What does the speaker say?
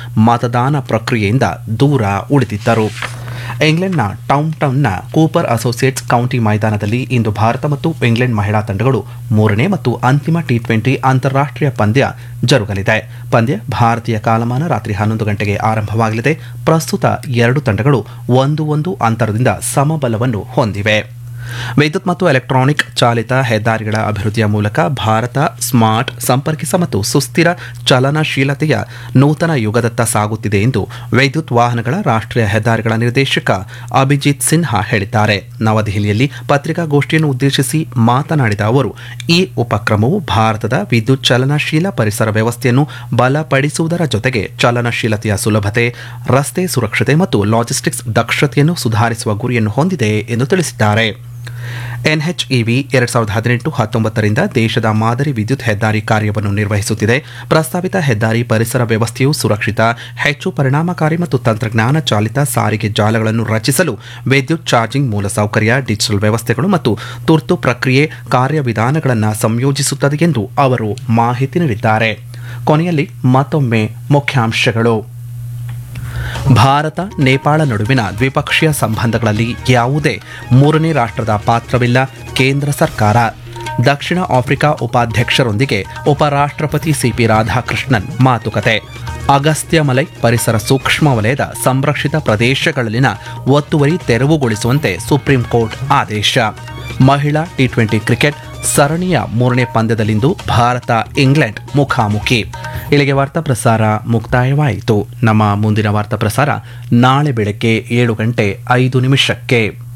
ಮತದಾನ ಪ್ರಕ್ರಿಯೆಯಿಂದ ದೂರ ಉಳಿದಿದ್ದರು ಇಂಗ್ಲೆಂಡ್ನ ಟೌನ್ ಟೌನ್ನ ಕೂಪರ್ ಅಸೋಸಿಯೇಟ್ಸ್ ಕೌಂಟಿ ಮೈದಾನದಲ್ಲಿ ಇಂದು ಭಾರತ ಮತ್ತು ಇಂಗ್ಲೆಂಡ್ ಮಹಿಳಾ ತಂಡಗಳು ಮೂರನೇ ಮತ್ತು ಅಂತಿಮ ಟಿ ಟ್ವೆಂಟಿ ಅಂತಾರಾಷ್ಟ್ರೀಯ ಪಂದ್ಯ ಜರುಗಲಿದೆ ಪಂದ್ಯ ಭಾರತೀಯ ಕಾಲಮಾನ ರಾತ್ರಿ ಹನ್ನೊಂದು ಗಂಟೆಗೆ ಆರಂಭವಾಗಲಿದೆ ಪ್ರಸ್ತುತ ಎರಡು ತಂಡಗಳು ಒಂದು ಒಂದು ಅಂತರದಿಂದ ಸಮಬಲವನ್ನು ಹೊಂದಿವೆ ವಿದ್ಯುತ್ ಮತ್ತು ಎಲೆಕ್ಟ್ರಾನಿಕ್ ಚಾಲಿತ ಹೆದ್ದಾರಿಗಳ ಅಭಿವೃದ್ಧಿಯ ಮೂಲಕ ಭಾರತ ಸ್ಮಾರ್ಟ್ ಸಂಪರ್ಕಿತ ಮತ್ತು ಸುಸ್ಥಿರ ಚಲನಶೀಲತೆಯ ನೂತನ ಯುಗದತ್ತ ಸಾಗುತ್ತಿದೆ ಎಂದು ವಿದ್ಯುತ್ ವಾಹನಗಳ ರಾಷ್ಟ್ರೀಯ ಹೆದ್ದಾರಿಗಳ ನಿರ್ದೇಶಕ ಅಭಿಜಿತ್ ಸಿನ್ಹಾ ಹೇಳಿದ್ದಾರೆ ನವದೆಹಲಿಯಲ್ಲಿ ಪತ್ರಿಕಾಗೋಷ್ಠಿಯನ್ನು ಉದ್ದೇಶಿಸಿ ಮಾತನಾಡಿದ ಅವರು ಈ ಉಪಕ್ರಮವು ಭಾರತದ ವಿದ್ಯುತ್ ಚಲನಶೀಲ ಪರಿಸರ ವ್ಯವಸ್ಥೆಯನ್ನು ಬಲಪಡಿಸುವುದರ ಜೊತೆಗೆ ಚಲನಶೀಲತೆಯ ಸುಲಭತೆ ರಸ್ತೆ ಸುರಕ್ಷತೆ ಮತ್ತು ಲಾಜಿಸ್ಟಿಕ್ಸ್ ದಕ್ಷತೆಯನ್ನು ಸುಧಾರಿಸುವ ಗುರಿಯನ್ನು ಹೊಂದಿದೆ ಎಂದು ತಿಳಿಸಿದ್ದಾರೆ ಎನ್ಎಚ್ಇವಿ ಎರಡ್ ಸಾವಿರದ ಹದಿನೆಂಟು ಹತ್ತೊಂಬತ್ತರಿಂದ ದೇಶದ ಮಾದರಿ ವಿದ್ಯುತ್ ಹೆದ್ದಾರಿ ಕಾರ್ಯವನ್ನು ನಿರ್ವಹಿಸುತ್ತಿದೆ ಪ್ರಸ್ತಾವಿತ ಹೆದ್ದಾರಿ ಪರಿಸರ ವ್ಯವಸ್ಥೆಯು ಸುರಕ್ಷಿತ ಹೆಚ್ಚು ಪರಿಣಾಮಕಾರಿ ಮತ್ತು ತಂತ್ರಜ್ಞಾನ ಚಾಲಿತ ಸಾರಿಗೆ ಜಾಲಗಳನ್ನು ರಚಿಸಲು ವಿದ್ಯುತ್ ಚಾರ್ಜಿಂಗ್ ಮೂಲಸೌಕರ್ಯ ಡಿಜಿಟಲ್ ವ್ಯವಸ್ಥೆಗಳು ಮತ್ತು ತುರ್ತು ಪ್ರಕ್ರಿಯೆ ಕಾರ್ಯವಿಧಾನಗಳನ್ನು ಸಂಯೋಜಿಸುತ್ತದೆ ಎಂದು ಅವರು ಮಾಹಿತಿ ನೀಡಿದ್ದಾರೆ ಕೊನೆಯಲ್ಲಿ ಮತ್ತೊಮ್ಮೆ ಮುಖ್ಯಾಂಶಗಳು ಭಾರತ ನೇಪಾಳ ನಡುವಿನ ದ್ವಿಪಕ್ಷೀಯ ಸಂಬಂಧಗಳಲ್ಲಿ ಯಾವುದೇ ಮೂರನೇ ರಾಷ್ಟ್ರದ ಪಾತ್ರವಿಲ್ಲ ಕೇಂದ್ರ ಸರ್ಕಾರ ದಕ್ಷಿಣ ಆಫ್ರಿಕಾ ಉಪಾಧ್ಯಕ್ಷರೊಂದಿಗೆ ಉಪರಾಷ್ಟ್ರಪತಿ ಸಿಪಿ ರಾಧಾಕೃಷ್ಣನ್ ಮಾತುಕತೆ ಅಗಸ್ತ್ಯಮಲೈ ಪರಿಸರ ಸೂಕ್ಷ್ಮ ವಲಯದ ಸಂರಕ್ಷಿತ ಪ್ರದೇಶಗಳಲ್ಲಿನ ಒತ್ತುವರಿ ತೆರವುಗೊಳಿಸುವಂತೆ ಸುಪ್ರೀಂ ಕೋರ್ಟ್ ಆದೇಶ ಮಹಿಳಾ ಟಿ ಟ್ವೆಂಟಿ ಕ್ರಿಕೆಟ್ ಸರಣಿಯ ಮೂರನೇ ಪಂದ್ಯದಲ್ಲಿಂದು ಭಾರತ ಇಂಗ್ಲೆಂಡ್ ಮುಖಾಮುಖಿ ಇಲ್ಲಿಗೆ ವಾರ್ತಾ ಪ್ರಸಾರ ಮುಕ್ತಾಯವಾಯಿತು ನಮ್ಮ ಮುಂದಿನ ವಾರ್ತಾ ಪ್ರಸಾರ ನಾಳೆ ಬೆಳಗ್ಗೆ ಏಳು ಗಂಟೆ ಐದು ನಿಮಿಷಕ್ಕೆ